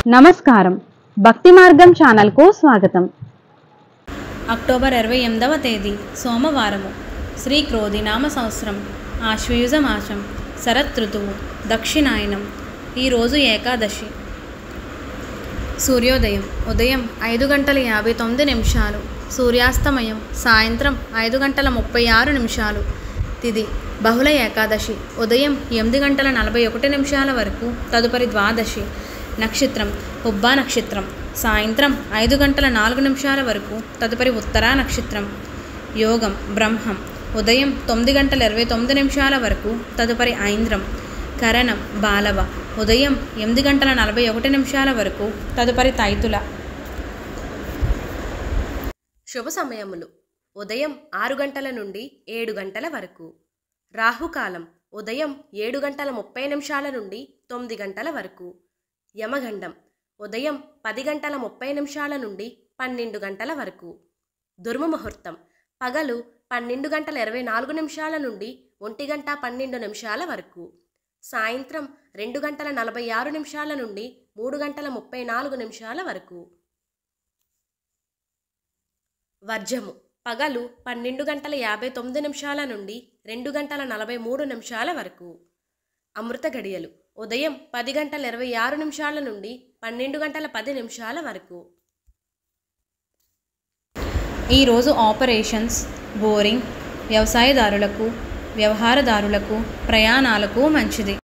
నమస్కారం భక్తి మార్గం ఛానల్కు స్వాగతం అక్టోబర్ ఇరవై ఎనిమిదవ తేదీ సోమవారము శ్రీ క్రోధినామ సంవత్సరం ఆశ్వయుజ మాసం శరత్ ఋతువు దక్షిణాయనం ఈరోజు ఏకాదశి సూర్యోదయం ఉదయం ఐదు గంటల యాభై తొమ్మిది నిమిషాలు సూర్యాస్తమయం సాయంత్రం ఐదు గంటల ముప్పై ఆరు నిమిషాలు తిది బహుళ ఏకాదశి ఉదయం ఎనిమిది గంటల నలభై ఒకటి నిమిషాల వరకు తదుపరి ద్వాదశి నక్షత్రం ఉబ్బా నక్షత్రం సాయంత్రం ఐదు గంటల నాలుగు నిమిషాల వరకు తదుపరి ఉత్తరా నక్షత్రం యోగం బ్రహ్మం ఉదయం తొమ్మిది గంటల ఇరవై తొమ్మిది నిమిషాల వరకు తదుపరి ఐంద్రం కరణం బాలవ ఉదయం ఎనిమిది గంటల నలభై ఒకటి నిమిషాల వరకు తదుపరి తైతుల శుభ సమయములు ఉదయం ఆరు గంటల నుండి ఏడు గంటల వరకు రాహుకాలం ఉదయం ఏడు గంటల ముప్పై నిమిషాల నుండి తొమ్మిది గంటల వరకు యమగండం ఉదయం పది గంటల ముప్పై నిమిషాల నుండి పన్నెండు గంటల వరకు దుర్మ ముహూర్తం పగలు పన్నెండు గంటల ఇరవై నాలుగు నిమిషాల నుండి ఒంటి గంట పన్నెండు నిమిషాల వరకు సాయంత్రం రెండు గంటల నలభై ఆరు నిమిషాల నుండి మూడు గంటల ముప్పై నాలుగు నిమిషాల వరకు వర్జము పగలు పన్నెండు గంటల యాభై తొమ్మిది నిమిషాల నుండి రెండు గంటల నలభై మూడు నిమిషాల వరకు అమృత గడియలు ఉదయం పది గంటల ఇరవై ఆరు నిమిషాల నుండి పన్నెండు గంటల పది నిమిషాల వరకు ఈరోజు ఆపరేషన్స్ బోరింగ్ వ్యవసాయదారులకు వ్యవహారదారులకు ప్రయాణాలకు మంచిది